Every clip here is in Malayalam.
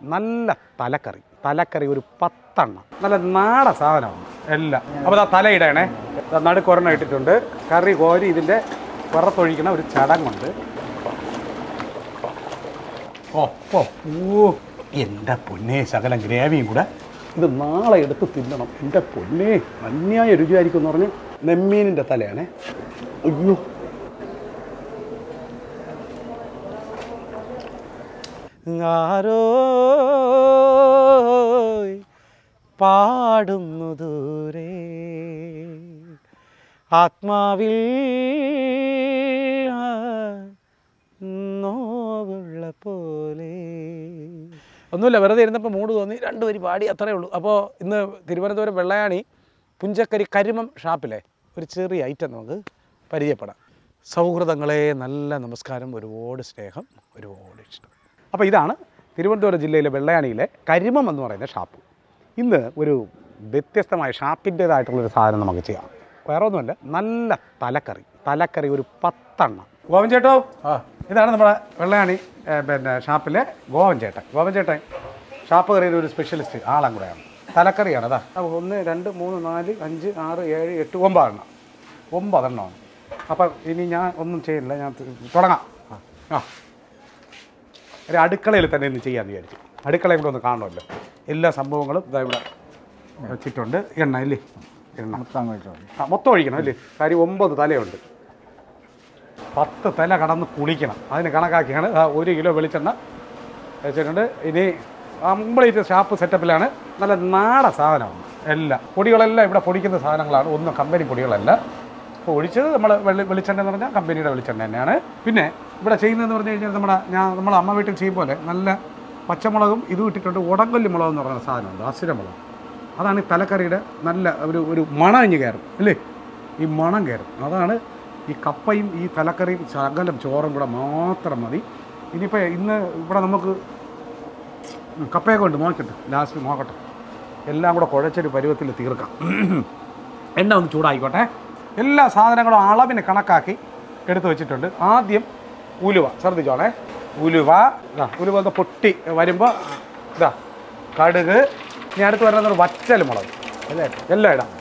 നല്ല തലക്കറി തലക്കറി ഒരു പത്തെണ്ണം നല്ല നാട സാധനമാണ് എല്ലാം അപ്പോൾ ആ തല ഇടണേ നടുക്കൊരെണ്ണം ഇട്ടിട്ടുണ്ട് കറി കോരി ഇതിൻ്റെ പുറത്തൊഴിക്കണ ഒരു ചടങ്ങുണ്ട് ഓ ഓ ഓ എൻ്റെ പൊന്നേ ശകലം ഗ്രേവിയും കൂടെ ഇത് നാളെ എടുത്ത് തിന്നണം എൻ്റെ പൊന്നേ അന്യായ രുചിയായിരിക്കും എന്ന് പറഞ്ഞ് നെമ്മീനിൻ്റെ തലയാണേ അയ്യോ ആരോ പാടുന്നു ദൂരെ ആത്മാവിൽ ആ, നോവുള്ള പോലെ ഒന്നുമില്ല വെറുതെ ഇരുന്നപ്പോൾ മൂഡ് തോന്നി രണ്ട് വരി പാടി അത്രേ ഉള്ളൂ അപ്പോൾ ഇന്ന് തിരുവനന്തപുരം വെള്ളയാണി പുഞ്ചക്കരി കരിമം ഷാപ്പിലെ ഒരു ചെറിയ ഐറ്റം നമുക്ക് പരിചയപ്പെടാം സൗഹൃദങ്ങളെ നല്ല നമസ്കാരം ഒരുപാട് സ്നേഹം ഒരുപാട് ഇഷ്ടം അപ്പോൾ ഇതാണ് തിരുവനന്തപുരം ജില്ലയിലെ വെള്ളയാണിയിലെ കരിമം എന്ന് പറയുന്ന ഷാപ്പ് ഇന്ന് ഒരു വ്യത്യസ്തമായ ഷാപ്പിൻ്റേതായിട്ടുള്ളൊരു സാധനം നമുക്ക് ചെയ്യാം വേറെ ഒന്നുമല്ല നല്ല തലക്കറി തലക്കറി ഒരു പത്തെണ്ണം ഗോവൻ ചേട്ടോ ആ ഇതാണ് നമ്മുടെ വെള്ളയാണി ഏ, പിന്നെ ഷാപ്പിലെ ഗോവൻ ചേട്ടൻ ഗോവൻ ചേട്ടൻ ഷാപ്പ് കറിയുടെ ഒരു സ്പെഷ്യലിസ്റ്റ് ആളും കൂടെയാണ് തലക്കറിയാണ് അതാ അപ്പോൾ ഒന്ന് രണ്ട് മൂന്ന് നാല് അഞ്ച് ആറ് ഏഴ് എട്ട് ഒമ്പതെണ്ണം ഒമ്പതെണ്ണമാണ് അപ്പം ഇനി ഞാൻ ഒന്നും ചെയ്യില്ല ഞാൻ ത- തുടങ്ങാം ആ ആ ഒരു അടുക്കളയിൽ തന്നെ ഇന്ന് ചെയ്യാമെന്ന് വിചാരിച്ചു അടുക്കളയും കൂടെ ഒന്ന് കാണുമല്ലോ എല്ലാ സംഭവങ്ങളും ഇതാ ഇവിടെ വെച്ചിട്ടുണ്ട് എണ്ണ ഇല്ലേ എണ്ണ ആ മൊത്തം ഒഴിക്കണം അല്ലേ കാര്യം ഒമ്പത് തലയുണ്ട് പത്ത് തല കടന്ന് കുളിക്കണം അതിന് കണക്കാക്കിയാണ് ആ ഒരു കിലോ വെളിച്ചെണ്ണ വെച്ചിട്ടുണ്ട് ഇനി കംപ്ലീറ്റ് ഷാപ്പ് സെറ്റപ്പിലാണ് നല്ല നാട സാധനമാണ് എല്ലാം പൊടികളെല്ലാം ഇവിടെ പൊടിക്കുന്ന സാധനങ്ങളാണ് ഒന്നും കമ്പനി പൊടികളല്ല അപ്പോൾ ഒഴിച്ചത് നമ്മൾ വെള്ളി വെളിച്ചെണ്ണ എന്ന് പറഞ്ഞാൽ കമ്പനിയുടെ വെളിച്ചെണ്ണ തന്നെയാണ് പിന്നെ ഇവിടെ ചെയ്യുന്നതെന്ന് പറഞ്ഞു കഴിഞ്ഞാൽ നമ്മുടെ ഞാൻ നമ്മളെ അമ്മ വീട്ടിൽ ചെയ്യും പോലെ നല്ല പച്ചമുളകും ഇതും ഇട്ടിട്ടുണ്ട് ഉടങ്കല്ലി മുളക് എന്ന് പറയുന്ന സാധനമുണ്ട് അസുരമുളക് അതാണ് ഈ തലക്കറിയുടെ നല്ല ഒരു ഒരു മണം ഇഞ്ഞ് കയറും അല്ലേ ഈ മണം കയറും അതാണ് ഈ കപ്പയും ഈ തലക്കറിയും ശകലം ചോറും കൂടെ മാത്രം മതി ഇനിയിപ്പോൾ ഇന്ന് ഇവിടെ നമുക്ക് ഉം, കപ്പയൊക്കെ ഉണ്ട് നോക്കട്ടെ ലാസ്റ്റ് നോക്കട്ടെ എല്ലാം കൂടെ കുഴച്ചൊരു പരുവത്തിൽ തീർക്കാം എണ്ണ ഒന്ന് ചൂടായിക്കോട്ടെ എല്ലാ സാധനങ്ങളും അളവിന് കണക്കാക്കി എടുത്തു വെച്ചിട്ടുണ്ട് ആദ്യം ഉലുവ ശ്രദ്ധിച്ചോളെ ഉലുവ ഇതാ ഉലുവ ഒന്ന് പൊട്ടി വരുമ്പോൾ ഇതാ കടുക് ഇനി അടുത്ത് വരുന്നത് വറ്റൽ മുളക് എല്ലാം ഇടാം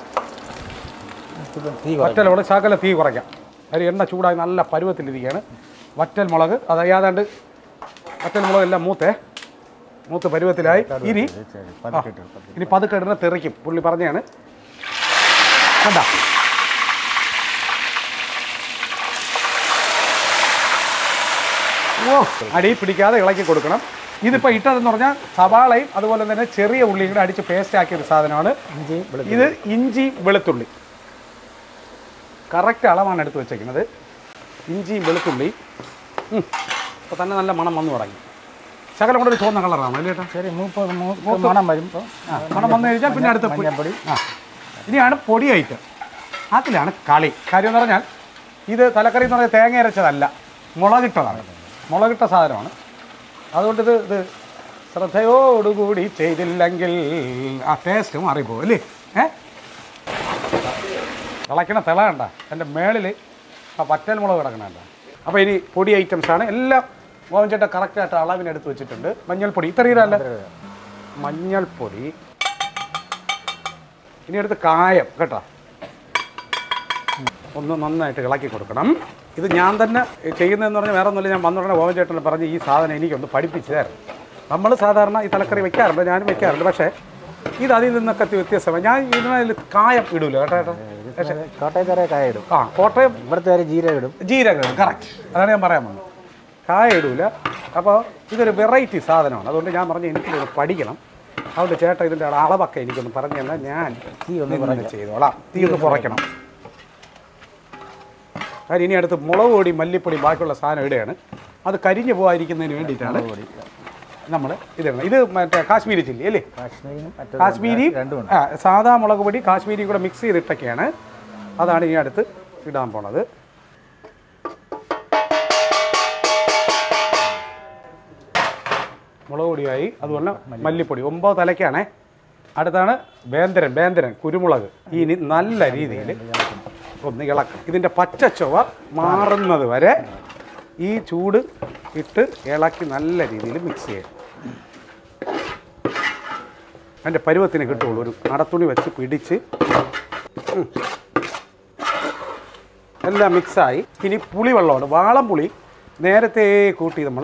വറ്റൽ മുളക് ശകല തീ കുറയ്ക്കാം ഒരു എണ്ണ ചൂടായി നല്ല പരുവത്തിലിരിക്കുകയാണ് വറ്റൽ മുളക് അത് ഏതാണ്ട് വറ്റൽ മുളക് എല്ലാം മൂത്തേ മൂത്ത് പരുവത്തിലായി ഇനി ആ, ഇനി പതുക്കെ ഇടുന്ന തെറിക്കും പുള്ളി പറഞ്ഞാണ് കണ്ട ഓ അടി പിടിക്കാതെ ഇളക്കി കൊടുക്കണം ഇതിപ്പോൾ ഇട്ടതെന്ന് പറഞ്ഞാൽ സവാളയും അതുപോലെ തന്നെ ചെറിയ ഉള്ളിയും കൂടെ അടിച്ച് പേസ്റ്റ് ആക്കിയ ഒരു സാധനമാണ് ഇത് ഇഞ്ചി വെളുത്തുള്ളി കറക്റ്റ് അളവാണ് എടുത്ത് വെച്ചേക്കുന്നത് ഇഞ്ചിയും വെളുത്തുള്ളി അപ്പോൾ തന്നെ നല്ല മണം വന്നു തുടങ്ങി ശകലം കൂടെ ഒരു ചുവന്ന കളറാണ് അല്ലേ ചേട്ടാ ശരി മൂപ്പ് മൂപ്പ് മണം വരുമ്പോൾ ആ, മണം വന്നു കഴിഞ്ഞാൽ പിന്നെ അടുത്ത പൊടി മഞ്ഞപ്പൊടി ആ ഇനിയാണ് പൊടി ഐറ്റം അതിലാണ് കളി കാര്യം എന്ന് പറഞ്ഞാൽ ഇത് തലക്കറി എന്ന് പറഞ്ഞാൽ തേങ്ങ അരച്ചതല്ല മുളകിട്ടതാണ് മുളകിട്ട സാധനമാണ് അതുകൊണ്ട് ഇത് ഇത് ശ്രദ്ധയോടുകൂടി ചെയ്തില്ലെങ്കിൽ ആ ടേസ്റ്റ് മാറിപ്പോകും അല്ലേ ഏ തിളയ്ക്കണ തിള കണ്ട എൻ്റെ മേളിൽ ആ പറ്റൽ മുളക് കിടക്കണ കണ്ട അപ്പോൾ ഇനി പൊടി ഐറ്റംസ് ആണ് എല്ലാം ഗോവൻചേട്ട കറക്റ്റായിട്ട് അളവിന് എടുത്ത് വെച്ചിട്ടുണ്ട് മഞ്ഞൾപ്പൊടി ഇത്രയില്ല മഞ്ഞൾപ്പൊടി ഇനി അടുത്ത് കായം കേട്ടോ ഒന്ന് നന്നായിട്ട് ഇളക്കി കൊടുക്കണം ഇത് ഞാൻ തന്നെ ചെയ്യുന്നതെന്ന് പറഞ്ഞാൽ വേറെ ഒന്നുമില്ല ഞാൻ വന്നുടനെ ഗോവൻ ചേട്ടനെ പറഞ്ഞ് ഈ സാധനം എനിക്കൊന്ന് പഠിപ്പിച്ചു തരണം നമ്മൾ സാധാരണ ഈ തലക്കറി വെക്കാറുണ്ട് ഞാനും വെക്കാറുണ്ട് പക്ഷേ ഇത് അതിൽ നിന്നൊക്കെ വ്യത്യസ്തമാണ് ഞാൻ ഇതിനതിൽ കായം ഇടൂല കേട്ടോ കേട്ടോ പക്ഷേ കോട്ടയക്കാരെ കായ ഇടും ആ കോട്ടയം ഇവിടുത്തെ കാര്യം ജീരകം ഇടും ജീരകം കറക്റ്റ് അതാണ് ഞാൻ പറയാൻ വന്നത് കായ ഇടൂല അപ്പോൾ ഇതൊരു വെറൈറ്റി സാധനമാണ് അതുകൊണ്ട് ഞാൻ പറഞ്ഞു എനിക്കിത് പഠിക്കണം അതുകൊണ്ട് ചേട്ടാ ഇതിൻ്റെ അളവൊക്കെ എനിക്കൊന്ന് പറഞ്ഞു തന്നാൽ ഞാൻ തീ ഒന്ന് നിന്ന് ചെയ്തോളാം തീ ഒന്ന് കുറയ്ക്കണം കാര്യം ഇനി അടുത്ത് മുളക് പൊടി മല്ലിപ്പൊടി ബാക്കിയുള്ള സാധനം ഇടുകയാണ് അത് കരിഞ്ഞു പോകാതിരിക്കുന്നതിന് വേണ്ടിയിട്ടാണ് നമ്മൾ ഇതിടണം ഇത് മറ്റേ കാശ്മീരി ചില്ലി അല്ലേ കാശ്മീരിനും മറ്റേ കാശ്മീരി രണ്ടും ഉണ്ട് ആ സാധാ മുളക് പൊടി കാശ്മീരി കൂടെ മിക്സ് ചെയ്തിട്ടൊക്കെയാണ് അതാണ് ഇനി അടുത്ത് ഇടാൻ പോണത് മുളക് പൊടിയായി അതുപോലെ മല്ലിപ്പൊടി ഒമ്പത് തലയ്ക്കാണേ അടുത്താണ് വേന്തരൻ വേന്തരൻ കുരുമുളക് ഇനി നല്ല രീതിയിൽ ഒന്ന് ഇളക്കും ഇതിൻ്റെ പച്ച ചുവ മാറുന്നത് വരെ ഈ ചൂട് ഇട്ട് ഇളക്കി നല്ല രീതിയിൽ മിക്സ് ചെയ്യും അതിൻ്റെ പരുവത്തിന് കിട്ടുള്ളൂ ഒരു അടത്തുണി വെച്ച് പിടിച്ച് ഉം. എല്ലാം മിക്സായി ഇനി പുളിവെള്ളമാണ് വാളം പുളി നേരത്തെ കൂട്ടി നമ്മൾ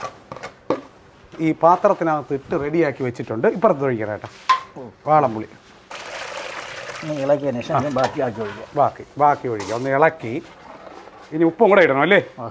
ഈ പാത്രത്തിനകത്ത് ഇട്ട് റെഡിയാക്കി വെച്ചിട്ടുണ്ട് ഇപ്പുറത്ത് ഒഴിക്കണം കേട്ടോ വാളം പുളി ഇനി ഇളക്കിയതിന് ശേഷം ഇതിന് ബാക്കിയാക്കി ഒഴിക്കുക ബാക്കി ബാക്കി ഒഴിക്കുക ഒന്ന് ഇളക്കി ഇനി ഉപ്പും കൂടെ ഇടണം അല്ലേ ആ.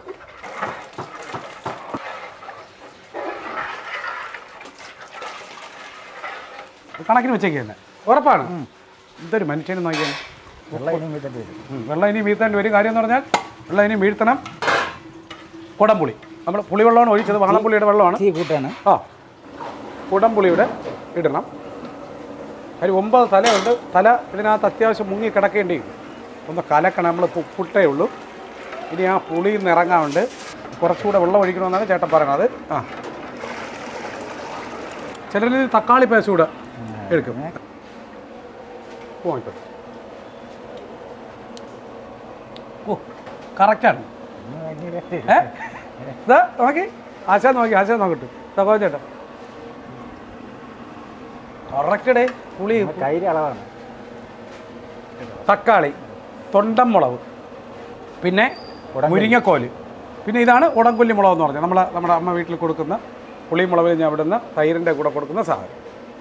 കണക്കിന് വെച്ചേക്ക് തന്നെ ഉറപ്പാണ് ഇതൊരു മനുഷ്യന് നോക്കിയാൽ വെള്ളം ഇനി വീട്ടിട്ട് വരും ഉം, വെള്ളം ഇനി വീഴ്ത്തേണ്ട ഒരു കാര്യം എന്ന് പറഞ്ഞാൽ വെള്ളം ഇനി വീഴ്ത്തണം കുടംപുളി നമ്മൾ പുളിവെള്ളമാണ് ഒഴിച്ചത് വാളംപുളിയുടെ വെള്ളമാണ് തീ കൂട്ടാണ് ആ കുടംപുളിയുടെ ഇടണം അതിന് ഒമ്പത് തലയുണ്ട് തല ഇതിനകത്ത് അത്യാവശ്യം മുങ്ങി കിടക്കേണ്ടി ഒന്ന് കലക്കണം നമ്മൾ പുട്ടേ ഉള്ളൂ ഇനി ആ പുളിയിൽ നിന്ന് ഇറങ്ങാറുണ്ട് കുറച്ചുകൂടെ വെള്ളം ഒഴിക്കണമെന്നാണ് ചേട്ടൻ പറയുന്നത് ആ ചിലർ തക്കാളി പേസ്റ്റ് കൂടെ എടുക്കും പോയിക്കോട്ടെ ഓ കറക്റ്റാണ് ഏ ഇതാ നോക്കി ആശാൻ നോക്കി ആശാൻ നോക്കട്ടെ തകോ ചേട്ടാ കറക്റ്റ് ഡേ പുളി തൈര് അളവാണ് തക്കാളി തൊണ്ടൻ മുളക് പിന്നെ മുരിങ്ങക്കോല് പിന്നെ ഇതാണ് ഉടംകൊല്ലി മുളക് എന്ന് പറഞ്ഞാൽ നമ്മളെ നമ്മുടെ അമ്മ വീട്ടിൽ കൊടുക്കുന്ന പുളിമുളക് ഞാൻ അവിടുന്ന് തൈരിൻ്റെ കൂടെ കൊടുക്കുന്ന സാധനം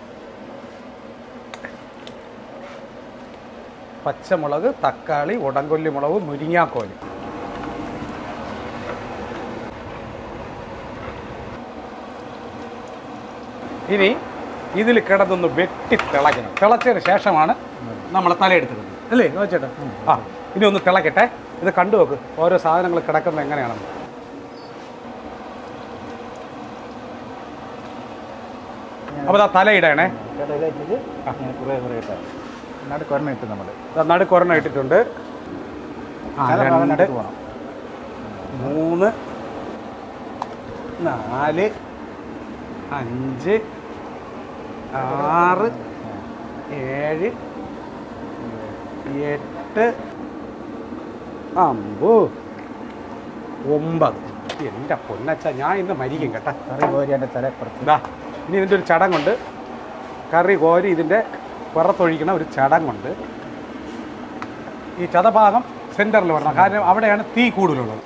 പച്ചമുളക് തക്കാളി ഉടംകൊല്ലി മുളക് മുരിങ്ങാക്കോല് ഇനി ഇതിൽ കിടന്നൊന്ന് വെട്ടി തിളയ്ക്കണം തിളച്ചതിന് ശേഷമാണ് നമ്മൾ തലയെടുത്തിരുന്നത് അല്ലേ നോച്ചേട്ടാ ആ ഇനി ഒന്ന് തിളക്കട്ടെ ഇത് കണ്ടു നോക്ക് ഓരോ സാധനങ്ങൾ കിടക്കുന്നത് എങ്ങനെയാണെന്ന് അപ്പോൾ ആ തല ഇടണേ കടയിൽ വെച്ചിട്ട് ഇങ്ങനെ കുറേ കുറേ ഇട്ടാൽ നടുക്ക് ഒരെണ്ണം ഇട്ട് നമ്മൾ നടുക്ക് ഒരെണ്ണം ഇട്ടിട്ടുണ്ട് ആ രണ്ട് നടുക്ക് പോകണം മൂന്ന് നാല് അഞ്ച് ആറ് ഏഴ് എട്ട് അമ്പോ ഒമ്പത് എൻ്റെ പൊന്നച്ച ഞാൻ ഇന്ന് മരിക്കും കേട്ടാ കറി കോരി എൻ്റെ തലപ്പുറത്ത് ഇതാ ഇനി ഇതിൻ്റെ ഒരു ചടങ്ങുണ്ട് കറി കോരി ഇതിൻ്റെ പുറത്തൊഴിക്കണ ഒരു ചടങ്ങുണ്ട് ഈ ചതഭാഗം സെൻറ്ററിൽ വരണം കാരണം അവിടെയാണ് തീ കൂടുതലുള്ളത്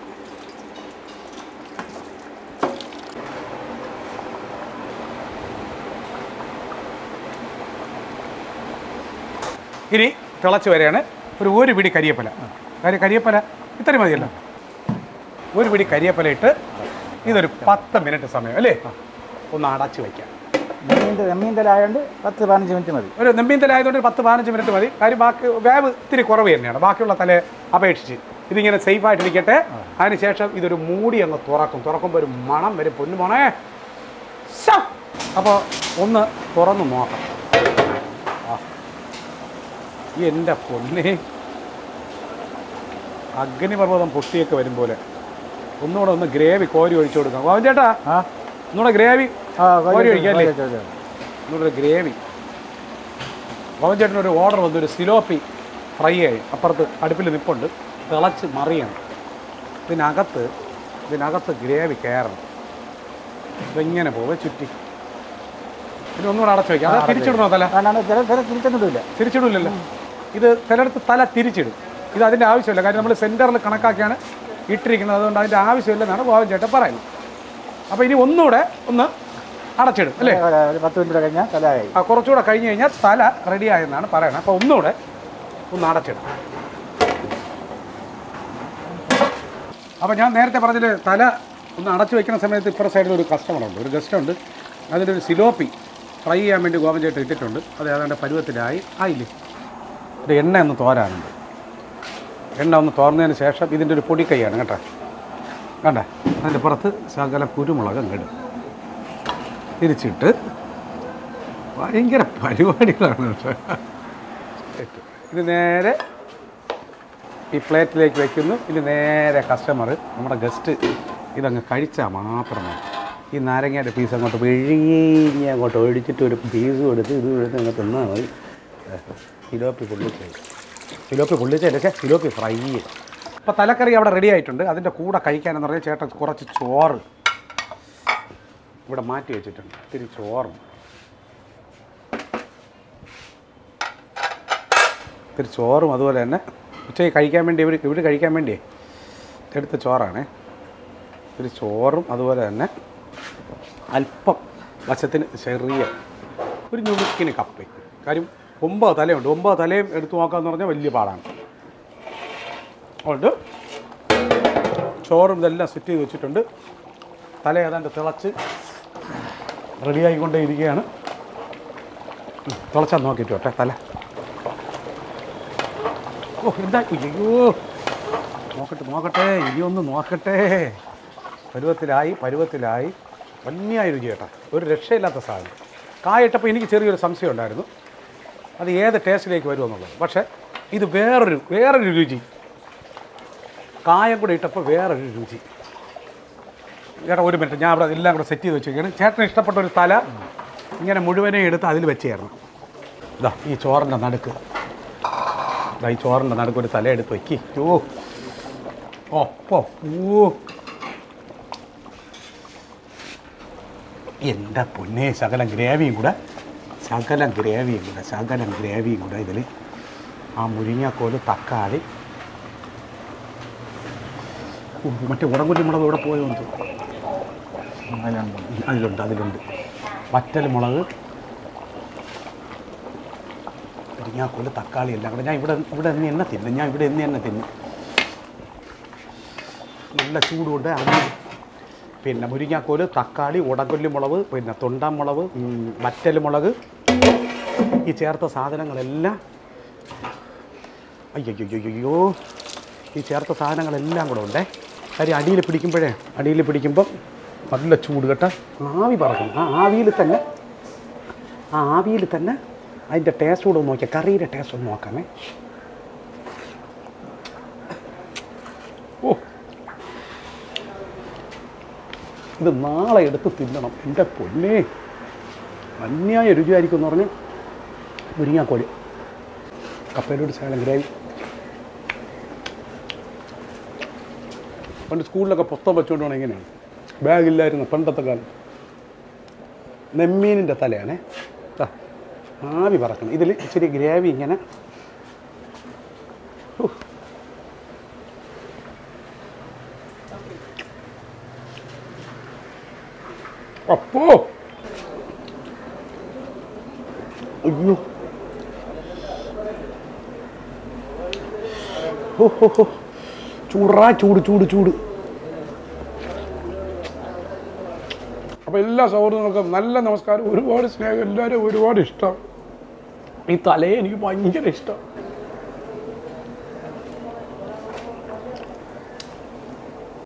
ഇനി തിളച്ച് വരെയാണ് ഒരു ഒരു പിടി കരിയപ്പല കാര്യം കരിയപ്പല ഇത്രയും മതിയല്ലോ ഒരു പിടി കരിയപ്പല ഇട്ട് ഇതൊരു പത്ത് മിനിറ്റ് സമയം അല്ലേ ഒന്ന് അടച്ച് വയ്ക്കാം നെമ്മീൻ്റെ നെമ്മീൻ്റെ ആയതുകൊണ്ട് പത്ത് പതിനഞ്ച് മിനിറ്റ് മതി ഒരു നെമ്പീന്തലായതുകൊണ്ട് ഒരു പത്ത് പതിനഞ്ച് മിനിറ്റ് മതി കാര്യം ബാക്കി വേവ് ഇത്തിരി കുറവ് തന്നെയാണ് ബാക്കിയുള്ള തലയെ അപേക്ഷിച്ച് ഇതിങ്ങനെ സേഫായിട്ടിരിക്കട്ടെ അതിനുശേഷം ഇതൊരു മൂടി അങ്ങ് തുറക്കും തുറക്കുമ്പോൾ ഒരു മണം വരും പൊന്നു മോണേ അപ്പോൾ ഒന്ന് തുറന്ന് നോക്കാം ആ. എൻ്റെ പൊന്നെ അഗ്നിപർവ്വതം പൊട്ടിയൊക്കെ വരും പോലെ ഒന്നുകൂടെ ഒന്ന് ഗ്രേവി കോരി ഒഴിച്ചു കൊടുക്കാം ഗോവൻ ചേട്ടാ ആ ഒന്നുകൂടെ ഗ്രേവി ആ കോരി ഒഴിക്കാം അല്ലേ കോരി ഒഴിക്കാം. എന്നൊരു ഗ്രേവി പവൻ ചേട്ടന് ഒരു ഓർഡർ വന്നു ഒരു സിലോപ്പി ഫ്രൈ ആയി അപ്പുറത്ത് അടുപ്പിൽ നിപ്പുണ്ട് തിളച്ച് മറിയണം ഇതിനകത്ത് ഇതിനകത്ത് ഗ്രേവി കയറണം ഇതിങ്ങനെ പോവേ ചുറ്റി പിന്നെ ഒന്നുകൂടെ അടച്ചു വയ്ക്കാം അത് തിരിച്ചിടണോ തല അല്ലാണ്ട് ചില ചില തിരിച്ചൊന്നുമില്ല തിരിച്ചിടില്ലല്ലോ ഇത് ചിലയിടത്ത് തല തിരിച്ചിടും ഇത് അതിൻ്റെ ആവശ്യമില്ല കാര്യം നമ്മൾ സെൻറ്ററിൽ കണക്കാക്കിയാണ് ഇട്ടിരിക്കുന്നത് അതുകൊണ്ട് അതിൻ്റെ ആവശ്യമില്ലെന്നാണ് പവൻ ചേട്ടൻ പറയുന്നത് അപ്പോൾ ഇനി ഒന്നുകൂടെ ഒന്ന് അടച്ചിടും അല്ലേ ഒരു പത്ത് മിനിറ്റ് കഴിഞ്ഞാൽ തലയായി ആ കുറച്ചുകൂടെ കഴിഞ്ഞ് കഴിഞ്ഞാൽ തല റെഡി ആയെന്നാണ് പറയുന്നത് അപ്പോൾ ഒന്നുകൂടെ ഒന്ന് അടച്ചിടാം അപ്പോൾ ഞാൻ നേരത്തെ പറഞ്ഞിട്ട് തല ഒന്ന് അടച്ചു വെക്കുന്ന സമയത്ത് ഇപ്പുറ സൈഡിൽ ഒരു കസ്റ്റമർ ഉണ്ട് ഒരു ഗസ്റ്റ് ഉണ്ട് അതിൻ്റെ ഒരു സിലോപ്പി ഫ്രൈ ചെയ്യാൻ വേണ്ടി ഗോപൻ ചേട്ടൻ ഇട്ടിട്ടുണ്ട് അത് ഏതാണ്ട് പരുവത്തിലായി ആയില്ലേ ഒരു എണ്ണ ഒന്ന് തോരാനുണ്ട് എണ്ണ ഒന്ന് തോർന്നതിന് ശേഷം ഇതിൻ്റെ ഒരു പൊടിക്കൈയാണ് കേട്ടോ കണ്ട അതിൻ്റെ പുറത്ത് ശകല കുരുമുളക് അങ്ങ് തിരിച്ചിട്ട് ഭയങ്കര പരിപാടികളാണ് പക്ഷേ ഇത് നേരെ ഈ പ്ലേറ്റിലേക്ക് വെക്കുന്നു ഇത് നേരെ കസ്റ്റമർ നമ്മുടെ ഗസ്റ്റ് ഇതങ്ങ് കഴിച്ചാൽ മാത്രം മതി ഈ നാരങ്ങയുടെ പീസ് അങ്ങോട്ട് വിഴുങ്ങി അങ്ങോട്ട് ഒഴിച്ചിട്ട് ഒരു പീസ് കൊടുത്ത് ഇത് എടുത്ത് അങ്ങ് തിന്നാൽ മതി സിലോപ്പി പൊള്ളിച്ച സിലോപ്പി പൊള്ളിച്ചല്ലേ സിലോപ്പി ഫ്രൈ അപ്പോൾ തലക്കറി അവിടെ റെഡി ആയിട്ടുണ്ട് അതിൻ്റെ കൂടെ കഴിക്കാനെന്ന് പറഞ്ഞാൽ ചേട്ടൻ കുറച്ച് ചോറ് ഇവിടെ മാറ്റി വെച്ചിട്ടുണ്ട് ഇത്തിരി ചോറും ഇത്തിരി ചോറും അതുപോലെ തന്നെ ഉച്ചയ്ക്ക് കഴിക്കാൻ വേണ്ടി ഇവർ ഇവർ കഴിക്കാൻ വേണ്ടിയേ എടുത്ത ചോറാണേ ഒരു ചോറും അതുപോലെ തന്നെ അല്പം വശത്തിന് ചെറിയ ഒരു ഞുറുക്കിന് കപ്പയും കാര്യം ഒമ്പത് തലയുണ്ട് ഒമ്പത് തലയും എടുത്തു നോക്കാന്ന് പറഞ്ഞാൽ വലിയ പാടാണ് അതുകൊണ്ട് ചോറും ഇതെല്ലാം സെറ്റ് ചെയ്ത് വെച്ചിട്ടുണ്ട് തല ഏതാണ്ട് തിളച്ച് റെഡിയായിക്കൊണ്ടേ ഇരിക്കുകയാണ് ഉം, തിളച്ചാൽ നോക്കിയിട്ട് കേട്ടെ തല ഓ എന്താ അയ്യോ നോക്കട്ടെ നോക്കട്ടെ ഇനിയൊന്ന് നോക്കട്ടെ പരുവത്തിലായി പരുവത്തിലായി ഭംഗിയായ രുചി കേട്ടോ ഒരു രക്ഷയില്ലാത്ത സാധനം കായിട്ടപ്പോൾ എനിക്ക് ചെറിയൊരു സംശയം ഉണ്ടായിരുന്നു അത് ഏത് ടേസ്റ്റിലേക്ക് വരുമെന്നുള്ളത് പക്ഷേ ഇത് വേറൊരു വേറൊരു രുചി കായം കൂടെ ഇട്ടപ്പോൾ വേറൊരു രുചി ചേട്ടാ ഒരു മിനിറ്റ് ഞാൻ അവിടെ എല്ലാം കൂടെ സെറ്റ് ചെയ്ത് വെച്ചിരിക്കുകയാണ് ചേട്ടന് ഇഷ്ടപ്പെട്ട ഒരു തല ഇങ്ങനെ മുഴുവനെ എടുത്ത് അതിൽ വെച്ചായിരുന്നു ഇതാ ഈ ചോറിൻ്റെ നടുക്ക് ഇതാ ഈ ചോറിൻ്റെ നടുക്ക് ഒരു തല എടുത്ത് വയ്ക്കി ഓ ഓ പോ ഓ എൻ്റെ പൊന്നെ ശകലം ഗ്രേവിയും കൂടെ ശകലം ഗ്രേവിയും കൂടെ ശകലം ഗ്രേവിയും കൂടെ ഇതിൽ ആ മുരിങ്ങക്കോല് തക്കാളി ഓ, മറ്റേ ഉടങ്കുറ്റി മുളക് ഇവിടെ പോയോ എന്ന് തോന്നുന്നു. അതിലുണ്ട് അതിലുണ്ട് അതിലുണ്ട് വറ്റൽ മുളക് മുരിങ്ങാക്കോല് തക്കാളി എല്ലാം കൂടെ ഞാൻ ഇവിടെ ഇവിടെ നിന്ന് തന്നെ തിന്നും ഞാൻ ഇവിടെ നിന്ന് തന്നെ തിന്നും നല്ല ചൂടുകൊണ്ട് അത് പിന്നെ മുരിങ്ങാക്കോല് തക്കാളി ഉടകൊല്ലി മുളക് പിന്നെ തൊണ്ടാൻ മുളക് ഉം, വറ്റൽ മുളക് ഈ ചേർത്ത സാധനങ്ങളെല്ലാം അയ്യോ ഈ ചേർത്ത സാധനങ്ങളെല്ലാം കൂടെ ഉണ്ടേ കാര്യം അടിയിൽ പിടിക്കുമ്പോഴേ അടിയിൽ പിടിക്കുമ്പം നല്ല ചൂട് കേട്ടോ ആവി പറക്കണം ആ ആവിയിൽ തന്നെ ആ ആവിയിൽ തന്നെ അതിൻ്റെ ടേസ്റ്റ് കൂടെ ഒന്ന് നോക്കിയാൽ കറിയുടെ ടേസ്റ്റ് ഒന്ന് നോക്കാമേ ഓ ഇത് നാളെ എടുത്ത് തിന്നണം എൻ്റെ പൊന്നേ അന്യായ രുചിയായിരിക്കും എന്ന് പറഞ്ഞ് മുരിങ്ങാക്കോല് കപ്പയിലോട്ട് ശകലം ഗ്രേവി പണ്ട് സ്കൂളിലൊക്കെ പുസ്തകം വെച്ചുകൊണ്ട് പോകണം എങ്ങനെയാണ് ബാഗില്ലായിരുന്നു പണ്ടത്തെ കാലം നെമ്മീനിൻ്റെ തലയാണേ ദാ, ആവി പറക്കണം ഇതിൽ ഇച്ചിരി ഗ്രേവി ഇങ്ങനെ ഹൂ. അപ്പോ അയ്യോ ഹോ ഹോ ഹോ ചൂടാ ചൂട് ചൂട് ചൂട് അപ്പോൾ എല്ലാ സൗഹൃദങ്ങൾക്കും നല്ല നമസ്കാരം ഒരുപാട് സ്നേഹം എല്ലാവരും ഒരുപാട് ഇഷ്ടം ഈ തലയെ എനിക്ക് ഭയങ്കര ഇഷ്ടം